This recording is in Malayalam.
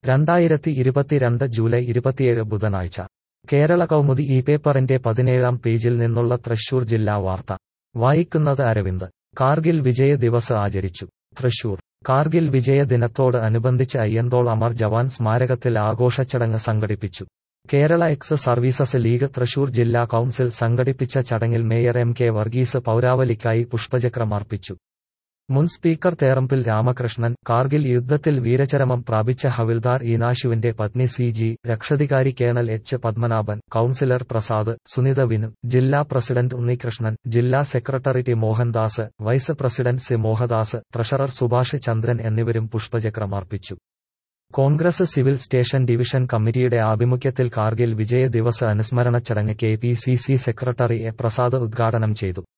രണ്ടായിരത്തി ഇരുപത്തിരണ്ട് ജൂലൈ ഇരുപത്തിയേഴ് ബുധനാഴ്ച കേരള കൗമുദി ഈ പേപ്പറിന്റെ പതിനേഴാം പേജിൽ നിന്നുള്ള തൃശൂർ ജില്ലാ വാർത്ത വായിക്കുന്നത് അരവിന്ദ് കാർഗിൽ വിജയ ദിവസ് ആചരിച്ചു തൃശൂർ കാർഗിൽ വിജയ ദിനത്തോട് അനുബന്ധിച്ച് അയ്യന്തോൾ അമർ ജവാൻ സ്മാരകത്തിൽ ആഘോഷച്ചടങ്ങ് സംഘടിപ്പിച്ചു Kerala ex services league Thrissur ജില്ലാ കൌൺസിൽ സംഘടിപ്പിച്ച ചടങ്ങിൽ മേയർ എം കെ വർഗീസ് പൗരാവലിക്കായി പുഷ്പചക്രം അർപ്പിച്ചു മുൻ സ്പീക്കർ തേറമ്പിൽ രാമകൃഷ്ണൻ കാർഗിൽ യുദ്ധത്തിൽ വീരചരമം പ്രാപിച്ച ഹവിൽദാർ ഈനാശുവിന്റെ പത്നി സി ജി രക്ഷാധികാരി colonel H Padmanabhan councillor Prasad Sunitha Vinu ജില്ലാ പ്രസിഡന്റ് ഉണ്ണികൃഷ്ണൻ ജില്ലാ secretary T Mohandas vice president C Mohadas treasurer Subhash Chandran എന്നിവരും പുഷ്പചക്രം അർപ്പിച്ചു കോൺഗ്രസ് സിവിൽ സ്റ്റേഷൻ ഡിവിഷൻ കമ്മിറ്റിയുടെ ആഭിമുഖ്യത്തിൽ കാർഗിൽ വിജയ ദിവസ് അനുസ്മരണ ചടങ്ങ് K P C C secretary A Prasad ഉദ്ഘാടനം ചെയ്തു